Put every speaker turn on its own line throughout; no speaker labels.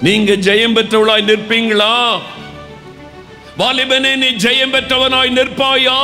நீங்க ஜெயம் பெற்றவளாய் நிற்பீங்களா வாலிபனே நீ ஜெயம் பெற்றவனாய் நிற்பாயா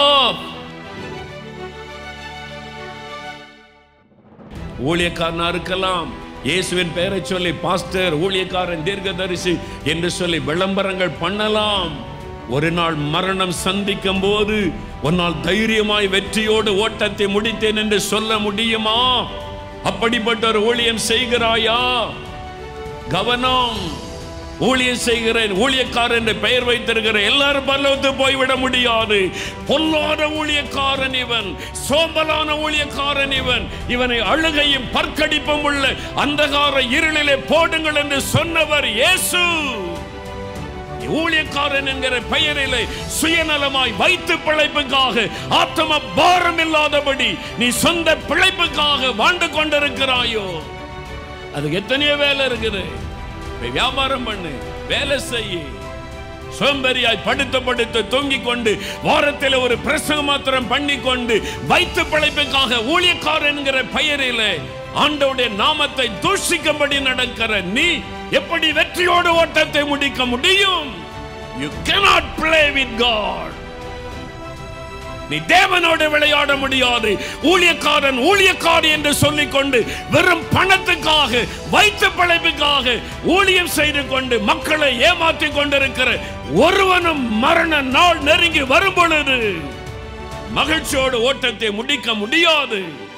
ஊழியக்காரனா இருக்கலாம் இயேசுவின் பெயரை சொல்லி பாஸ்டர் ஊழியக்காரன் தீர்க்கதரிசி என்று சொல்லி விளம்பரங்கள் பண்ணலாம் ஒரு நாள் மரணம் சந்திக்கும் போது உன்னால் தைரியமாய் வெற்றியோடு ஓட்டத்தை முடித்தேன் என்று சொல்ல முடியுமா அப்படிப்பட்ட ஒரு ஊழியம் செய்கிறாயா கவனம் ஊழியம் செய்கிறேன் ஊழியக்காரன் என்று பெயர் வைத்திருக்கிற எல்லாரும் பல்லவத்து போய்விட முடியாது பொல்லாத ஊழியக்காரன் இவன் சோம்பலான ஊழியக்காரன் இவன் இவனை அழுகையும் பற்கடிப்பும் உள்ள அந்தகார இருளிலே போடுங்கள் என்று சொன்னவர் இயேசு ஊழியக்காரன் என்கிற பெயரிலே சுயநலமாய் வைத்து பிழைப்புக்காக ஆத்ம பாரம் இல்லாதபடி நீ சொந்த பிழைப்புக்காக வாழ்ந்து கொண்டிருக்கிறாயோ அதுக்கு எத்தனையோ வேலை இருக்குது போய் வியாபாரம் பண்ணு வேலை செய்ய சோம்பேறியாய் படுத்து படுத்து தொங்கிக் கொண்டு வாரத்தில் ஒரு பிரசங்கம் மாத்திரம் பண்ணி கொண்டு வைத்து பிழைப்புக்காக ஊழியக்காரன் என்கிற பெயரிலே ஆண்டவுடைய நாமத்தை தூஷிக்கும்படி நடக்கிற நீ எப்படி வெற்றியோடு ஓட்டத்தை முடிக்க முடியும் you cannot play with God நீ தேவனோடு விளையாட முடியாது ஊழியக்காரன் ஊழியக்காரி என்று சொல்லிக்கொண்டு வெறும் பணத்துக்காக வைத்த பிழைப்புக்காக ஊழியம் செய்து கொண்டு மக்களை ஏமாற்றிக் கொண்டிருக்கிற ஒருவனும் மரண நாள் நெருங்கி வரும் பொழுது மகிழ்ச்சியோடு ஓட்டத்தை முடிக்க முடியாது